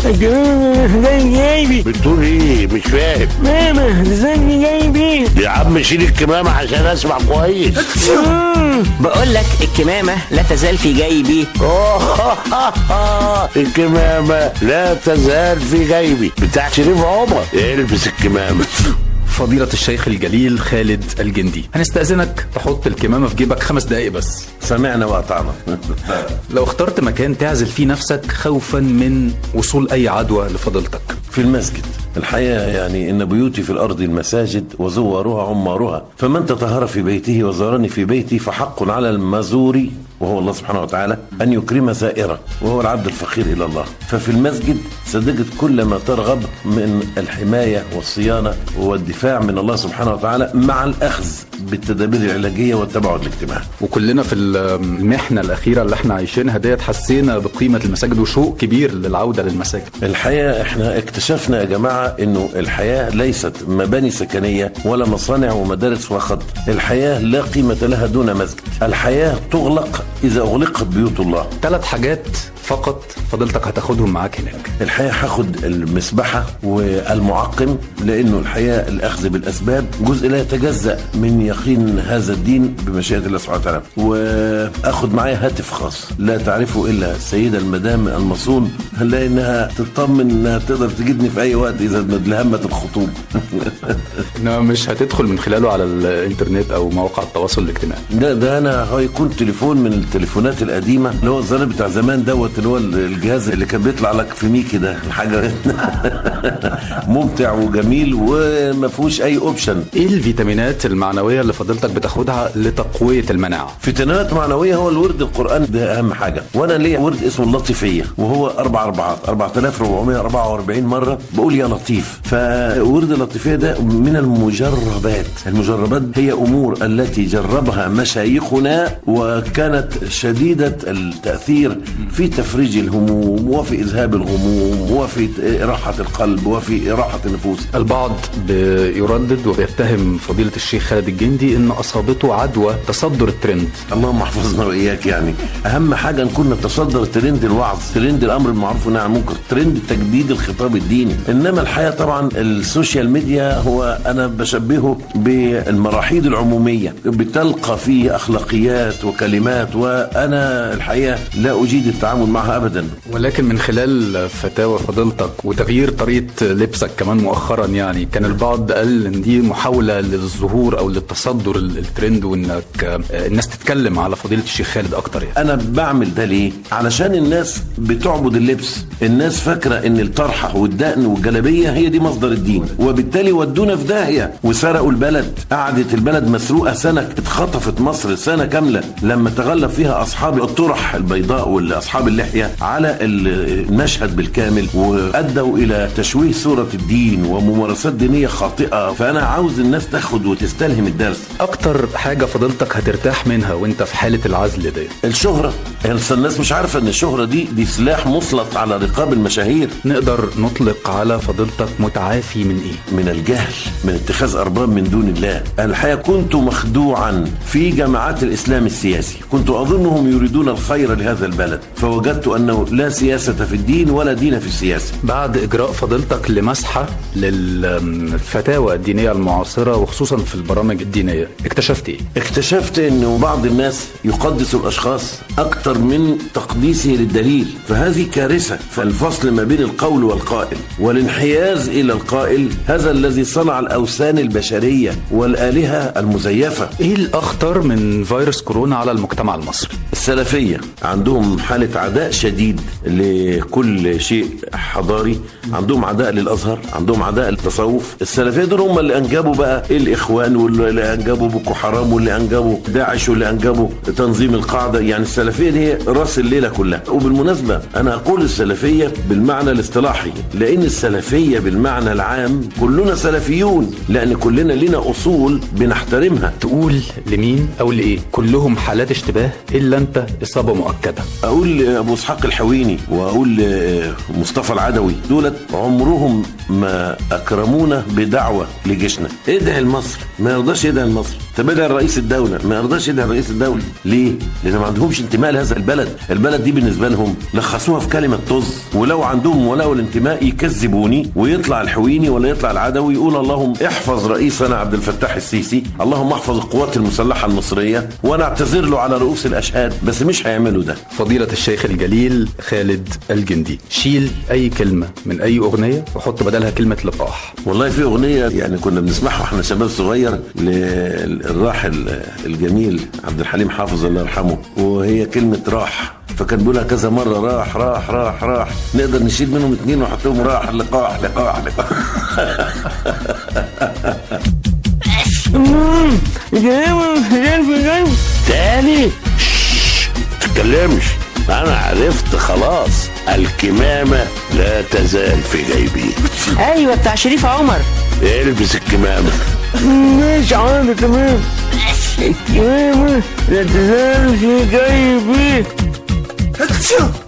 زي جايبي بتقول ايه مش فاهم ماما زي جايبي يا عم شيل الكمامة عشان اسمع كويس بقول لك الكمامة لا تزال في جيبي الكمامة لا تزال في جيبي بتاع شريف عمر البس الكمامة فضيلة الشيخ الجليل خالد الجندي هنستأذنك تحط الكمامة في جيبك خمس دقايق بس سمعنا وأطعنا لو اخترت مكان تعزل فيه نفسك خوفا من وصول أي عدوى لفضيلتك في المسجد الحقيقة يعني إن بيوتي في الأرض المساجد وزوارها عمارها فمن تطهر في بيته وزارني في بيتي فحق على المزور وهو الله سبحانه وتعالى أن يكرم زائره وهو العبد الفقير إلى الله ففي المسجد ستجد كل ما ترغب من الحماية والصيانة والدفاع من الله سبحانه وتعالى مع الأخذ بالتدابير العلاجية والتباعد الاجتماعي وكلنا في المحنة الأخيرة اللي احنا عايشينها ديت حسينا بقيمة المساجد وشوق كبير للعودة للمساجد الحقيقة احنا اكتشفنا يا جماعة انه الحياة ليست مباني سكنية ولا مصانع ومدارس فقط الحياة لا قيمة لها دون مسجد الحياة تغلق إذا أغلقت بيوت الله ثلاث حاجات فقط فضلتك هتاخدهم معاك هناك الحقيقة هاخد المسبحة والمعقم لأنه الحقيقة الأخذ بالأسباب جزء لا يتجزأ من يقين هذا الدين بمشيئة الله سبحانه وتعالى وأخد معايا هاتف خاص لا تعرفه إلا السيدة المدام المصون لأنها تطمن إنها تقدر تجدني في أي وقت إذا لهمت الخطوب انما مش هتدخل من خلاله على الانترنت او مواقع التواصل الاجتماعي ده ده انا هيكون تليفون من التليفونات القديمه اللي هو الزرار بتاع زمان دوت اللي هو الجهاز اللي كان بيطلع لك في ميكي ده حاجه ممتع وجميل وما فيهوش اي اوبشن ايه الفيتامينات المعنويه اللي فضلتك بتاخدها لتقويه المناعه فيتامينات معنويه هو الورد القران ده اهم حاجه وانا ليا ورد اسمه اللطيفيه وهو اربع اربعات 4444 مره بقول يا لطيف فورد اللطيفيه ده من المجربات المجربات هي امور التي جربها مشايخنا وكانت شديده التاثير في تفريج الهموم وفي اذهاب الغموم وفي راحه القلب وفي راحه النفوس البعض بيردد وبيتهم فضيله الشيخ خالد الجندي ان اصابته عدوى تصدر الترند اللهم احفظنا واياك يعني اهم حاجه نكون نتصدر ترند الوعظ ترند الامر بالمعروف والنهي عن المنكر ترند تجديد الخطاب الديني انما الحقيقه طبعا السوشيال ميديا هو انا بشبهه بالمراحيض العموميه بتلقى فيه اخلاقيات وكلمات وانا الحقيقه لا اجيد التعامل معها ابدا ولكن من خلال فتاوى فضيلتك وتغيير طريقه لبسك كمان مؤخرا يعني كان البعض قال ان دي محاوله للظهور او للتصدر الترند وانك الناس تتكلم على فضيله الشيخ خالد اكتر يعني انا بعمل ده ليه علشان الناس بتعبد اللبس الناس فاكره ان الطرحه والدقن والجلابيه هي دي مصدر الدين وبالتالي ودونا في داهيه وسرقوا البلد قعدت البلد مسروقه سنه اتخطفت مصر سنه كامله لما تغلب فيها اصحاب الطرح البيضاء واصحاب اللحيه على المشهد بالكامل وادوا الى تشويه صوره الدين وممارسات دينيه خاطئه فانا عاوز الناس تاخد وتستلهم الدرس اكتر حاجه فضيلتك هترتاح منها وانت في حاله العزل دي الشهره يعني الناس مش عارفه ان الشهره دي دي سلاح مسلط على رقاب المشاهير نقدر نطلق على فضيلتك متعافي من ايه من الجهل من اتخاذ ارباب من دون الله الحقيقه كنت مخدوعا في جماعات الاسلام السياسي كنت اظنهم يريدون الخير لهذا البلد فوجدت انه لا سياسه في الدين ولا دين في السياسه بعد اجراء فضيلتك لمسحه للفتاوى الدينيه المعاصره وخصوصا في البرامج الدينيه اكتشفت ايه اكتشفت انه بعض الناس يقدس الاشخاص اكثر من تقديسه للدليل فهذه كارثه فالفصل ما بين القول والقائل والانحياز الى القائل هذا الذي صنع الاوثان البشريه والالهه المزيفه ايه الاخطر من فيروس كورونا على المجتمع المصري السلفيه عندهم حاله عداء شديد لكل شيء حضاري عندهم عداء للازهر عندهم عداء للتصوف السلفيه دول هم اللي انجبوا بقى الاخوان واللي انجبوا بوكو حرام واللي انجبوا داعش واللي انجبوا تنظيم القاعده يعني السلفيه دي راس الليله كلها وبالمناسبه انا اقول السلفيه بالمعنى الاصطلاحي لان السلفيه بالمعنى العام كلنا سلفيون لان كلنا لنا اصول بنحترمها تقول لمين او لايه كلهم حالات اشتباه الا انت اصابه مؤكده اقول ابو اسحاق الحويني واقول مصطفى العدوي دولت عمرهم ما اكرمونا بدعوه لجيشنا ادعي لمصر ما يرضاش يدعي لمصر طب ادعي لرئيس الدوله ما يرضاش يدعي لرئيس الدوله ليه لان ما عندهمش انتماء لهذا البلد البلد دي بالنسبه لهم لخصوها في كلمه طز ولو عندهم ولاء الانتماء يكذبوني ويطلع الحويني ولا يطلع العدوي يقول اللهم احفظ رئيسنا عبد الفتاح السيسي اللهم احفظ القوات المسلحه المصريه وانا اعتذر له على رؤوس الاشهاد بس مش هيعملوا ده فضيلة الشيخ الجليل خالد الجندي شيل أي كلمة من أي أغنية وحط بدلها كلمة لقاح والله في اغنيه يعني كنا بنسمعها واحنا شباب صغير للراحل الجميل عبد الحليم حافظ الله يرحمه وهي كلمه راح فكان بيقولها كذا مره راح راح راح راح نقدر نشيل منهم اتنين ونحطهم راح لقاح لقاح لقاح الكمامة تزال في غيبي تاني شش، تتكلمش انا عرفت خلاص الكمامة لا تزال في جيبي ايوه بتاع شريف عمر البس الكمامة مش عارف تمام الكمامة لا تزال في جيبي هاتشو